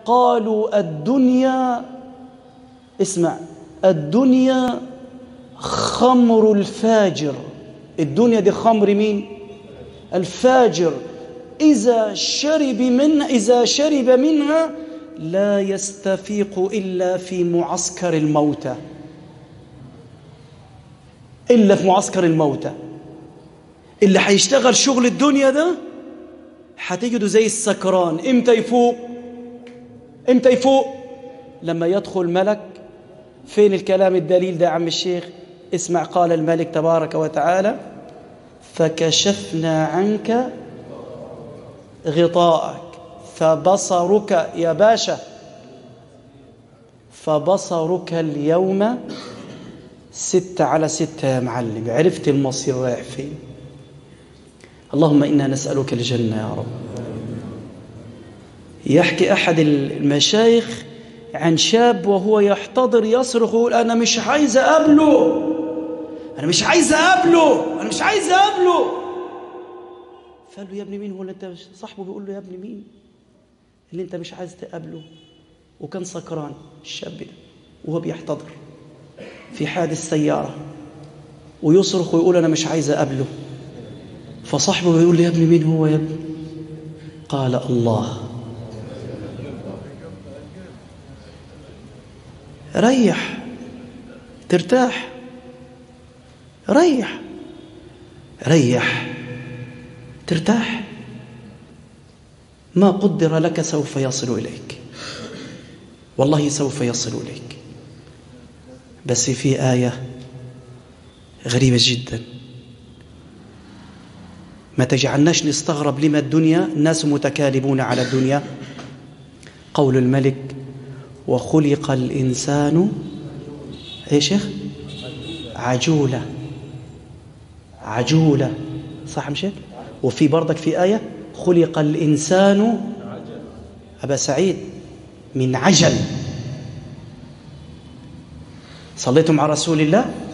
قالوا الدنيا اسمع الدنيا خمر الفاجر الدنيا دي خمر مين الفاجر إذا شرب منها إذا شرب منها لا يستفيق إلا في معسكر الموتى إلا في معسكر الموتى اللي هيشتغل شغل الدنيا ده هتجده زي السكران امتى يفوق امتى يفوق لما يدخل ملك فين الكلام الدليل ده يا عم الشيخ اسمع قال الملك تبارك وتعالى فكشفنا عنك غطاءك فبصرك يا باشا فبصرك اليوم ستة على ستة يا معلم عرفت المصير رايح فين اللهم إنا نسألك الجنة يا رب يحكي أحد المشايخ عن شاب وهو يحتضر يصرخ يقول أنا مش عايز أقابله أنا مش عايز أقابله أنا مش عايز أقابله فقال له يا ابني مين هو اللي أنت صاحبه بيقول له يا ابني مين اللي أنت مش عايز تقابله وكان سكران الشاب ده وهو بيحتضر في حادث سيارة ويصرخ ويقول أنا مش عايز أقابله فصاحبه بيقول له يا ابني مين هو يا ابني قال الله ريح ترتاح ريح ريح ترتاح ما قدر لك سوف يصل إليك والله سوف يصل إليك بس في آية غريبة جدا ما تجعلناش نستغرب لما الدنيا الناس متكالبون على الدنيا قول الملك وخلق الإنسان يا شيخ عجولة عجولة صح مشيخ وفي برضك في آية خلق الإنسان أبا سعيد من عجل صليتم على رسول الله